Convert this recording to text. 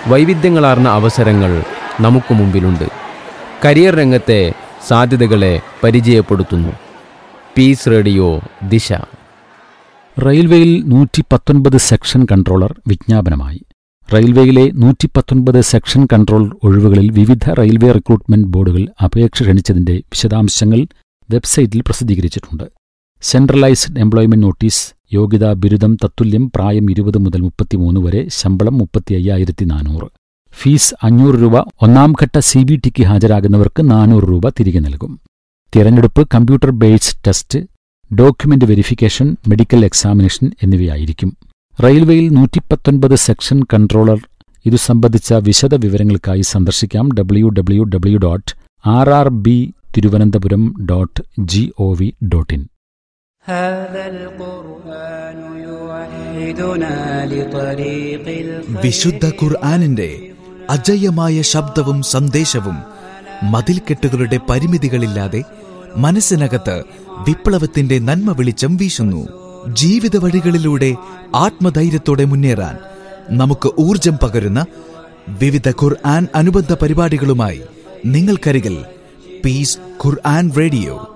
വൈവിധ്യങ്ങളാർന്ന അവസരങ്ങൾ നമുക്ക് മുമ്പിലുണ്ട് കരിയർ രംഗത്തെ സാധ്യതകളെ പരിചയപ്പെടുത്തുന്നു പീസ് റേഡിയോ ദിശ റെയിൽവേയിൽ നൂറ്റി പത്തൊൻപത് സെക്ഷൻ കൺട്രോളർ വിജ്ഞാപനമായി റെയിൽവേയിലെ നൂറ്റി പത്തൊൻപത് സെക്ഷൻ കൺട്രോൾ ഒഴിവുകളിൽ വിവിധ റെയിൽവേ റിക്രൂട്ട്മെന്റ് ബോർഡുകൾ അപേക്ഷ ക്ഷണിച്ചതിന്റെ വിശദാംശങ്ങൾ വെബ്സൈറ്റിൽ പ്രസിദ്ധീകരിച്ചിട്ടുണ്ട് സെൻട്രലൈസ്ഡ് എംപ്ലോയ്മെന്റ് നോട്ടീസ് യോഗ്യതാ ബിരുദം തത്തുല്യം പ്രായം ഇരുപത് മുതൽ മുപ്പത്തിമൂന്ന് വരെ ശമ്പളം മുപ്പത്തി അയ്യായിരത്തി നാനൂറ് ഫീസ് അഞ്ഞൂറ് രൂപ ഒന്നാം ഘട്ട സി ബി ടിക്ക് ഹാജരാകുന്നവർക്ക് നാനൂറ് രൂപ തിരികെ നൽകും തിരഞ്ഞെടുപ്പ് computer based test document verification medical examination എന്നിവയായിരിക്കും റെയിൽവേയിൽ നൂറ്റിപ്പത്തൊൻപത് സെക്ഷൻ കൺട്രോളർ ഇതു സംബന്ധിച്ച വിശദ വിവരങ്ങൾക്കായി സന്ദർശിക്കാം W W W dot R R B Thiruvananthapuram dot G O V dot in هذا القرآن يوحدنا لطريق വിശുദ്ധ الخير ഖുർആാനിന്റെ അജയ്യമായ ശബ്ദവും സന്ദേശവും മതിൽക്കെട്ടുകളുടെ പരിമിതികളില്ലാതെ മനസ്സിനകത്ത് വിപ്ലവത്തിന്റെ നന്മ വെളിച്ചം വീശുന്നു ജീവിത വഴികളിലൂടെ ആത്മധൈര്യത്തോടെ മുന്നേറാൻ നമുക്ക് ഊർജം പകരുന്ന വിവിധ ഖുർആൻ അനുബന്ധ പരിപാടികളുമായി നിങ്ങൾക്കരികിൽ പീസ് ഖുർആൻ റേഡിയോ